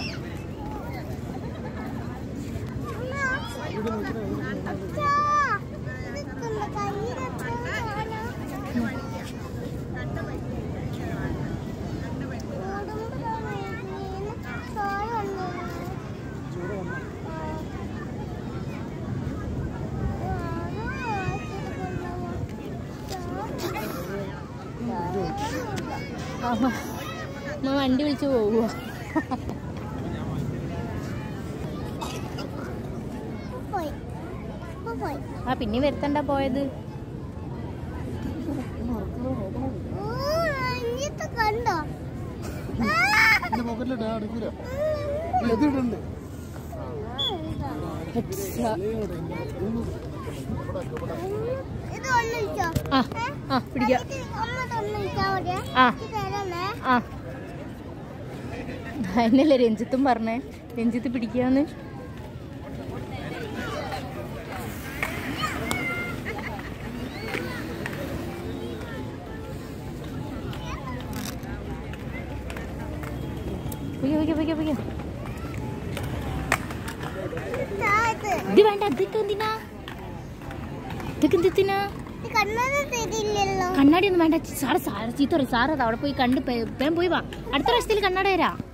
അമ്മ അമ്മ വണ്ടി വിളിച്ച് പോവുക പോയി ഇപ്പൊ പോയി ആ പിന്നെ വരുത്തണ്ട പോയത് ഓ ഇങ്ങനത്തെ കണ്ടോ എന്റെ പോക്കറ്റിലിട്ട് അടിക്കൂല എതിട്ടുണ്ട് ഇത് ഒന്നിച്ചോ ആ ആ പിടിക്കാം അമ്മ തൊന്നിച്ചാ മതിയെ ആ ഇത് തരണേ ആ അതിനല്ലേ രഞ്ജിത്തും പറഞ്ഞേ രഞ്ജിത്ത് പിടിക്കാന്ന് പൊയ്ക്കോ, പൊയ്ക്കോ, പൊയ്ക്കോ, പൊയ്ക്കോ. താഴത്ത് ഇത് വേണ്ട ഇതൊക്കെ എന്തിനാ ഇതൊക്കെ എന്തിനാ ഇത് കണ്ണത് തരില്ലല്ലോ കണ്ണാടി ഒന്നും വേണ്ട സാറ് സാറ് ചീത്ത പറയും സാറ് അത് അവിടെ പോയി കണ്ട് പേ- വേഗം പോയി വാ അടുത്ത പ്രാവശ്യത്തിൽ കണ്ണാടി തരാം